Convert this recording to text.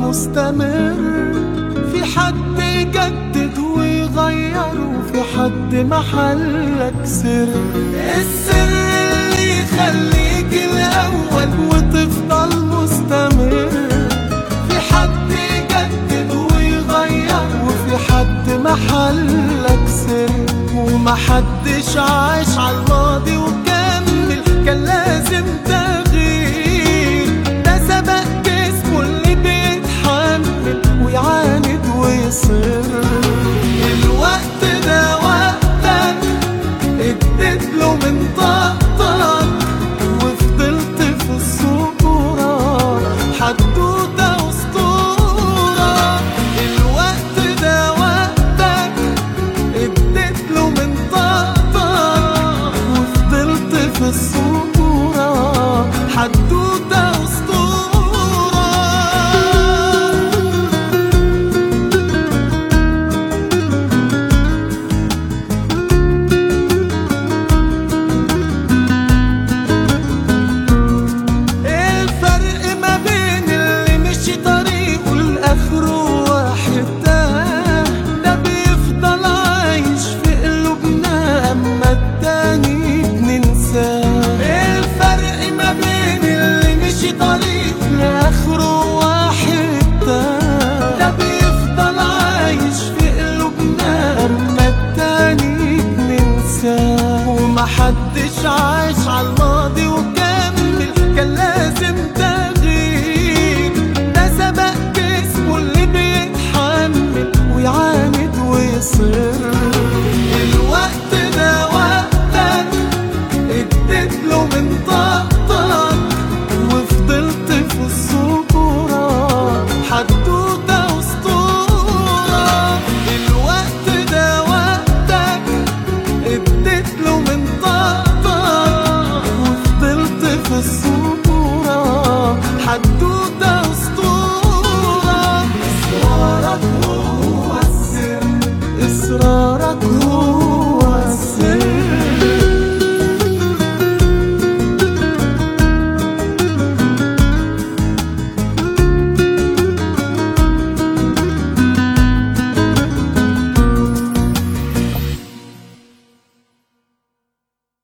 مستمر في حد يجدد ويغير وفي حد محلك سر السر اللي يخليك الأول وتفضل مستمر في حد يجدد ويغير وفي حد محلك سر ومحدش عاش على الماضي وكمل كان لازم تغيير ده سبق جسمه اللي بيتحمل ويعاند ويصر الوقت ده وقتك اديت له من طاقتك وفضلت في الصورة حدوتة أسطورة الوقت ده وقتك اديت له من طاقتك وفضلت في الصورة حدوتة أسطورة ايه الفرق ما بين اللي مشي طريقه لاخره واحد ده ده بيفضل عايش في قلوبنا اما التاني بننساه ايه الفرق ما بين اللي مشي طريقه لاخره واحد ده ده بيفضل عايش في قلوبنا اما التاني بننساه ومحدش عايش على